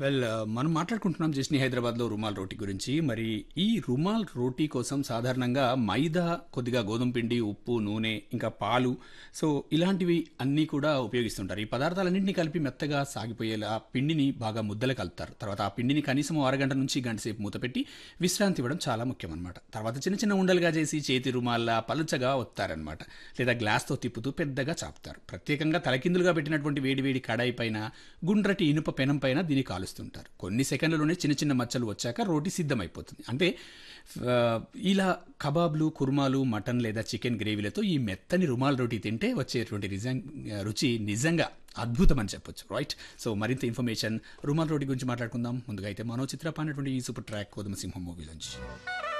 well మనం మాట్లాడుకుంటున్నాం జస్ని హైదరాబాద్లో రుమాల్ రోటీ గురించి మరి ఈ రుమాల్ రోటీ కోసం సాధారణంగా మైదా కొద్దిగా గోధుమ పిండి ఉప్పు నూనె ఇంకా పాలు సో ఇలాంటివి అన్నీ కూడా ఉపయోగిస్తుంటారు ఈ పదార్థాలన్నింటినీ కలిపి మెత్తగా సాగిపోయేలా పిండిని బాగా ముద్దలు కలుపుతారు తర్వాత ఆ పిండిని కనీసం ఓ అరగంట నుంచి గంట సేపు మూతపెట్టి విశ్రాంతి ఇవ్వడం చాలా ముఖ్యం అనమాట తర్వాత చిన్న చిన్న ఉండలుగా చేసి చేతి రుమాల్లా పలుచగా వస్తారనమాట లేదా గ్లాస్తో తిప్పుతూ పెద్దగా చాపుతారు ప్రత్యేకంగా తలకిందులుగా పెట్టినటువంటి వేడి వేడి కడాయి పైన గుండ్రటి ఇనుప పెనం పైన దీన్ని కాలుస్తుంటారు కొన్ని సెకండ్లలోనే చిన్న చిన్న మచ్చలు వచ్చాక రోటీ సిద్ధమైపోతుంది అంటే ఆ, ఇలా కబాబ్లు కుర్మాలు మటన్ లేదా చికెన్ గ్రేవీలతో ఈ మెత్తని రుమాల్ రోటీ తింటే వచ్చేటువంటి నిజం రుచి నిజంగా అద్భుతం అని చెప్పొచ్చు రైట్ సో మరింత ఇన్ఫర్మేషన్ రుమాల్ రోటీ గురించి మాట్లాడుకుందాం ముందుగా అయితే మనో చిత్రపానటువంటి ఈ సూపర్ ట్రాక్ కోదమ సింహం మూవీ నుంచి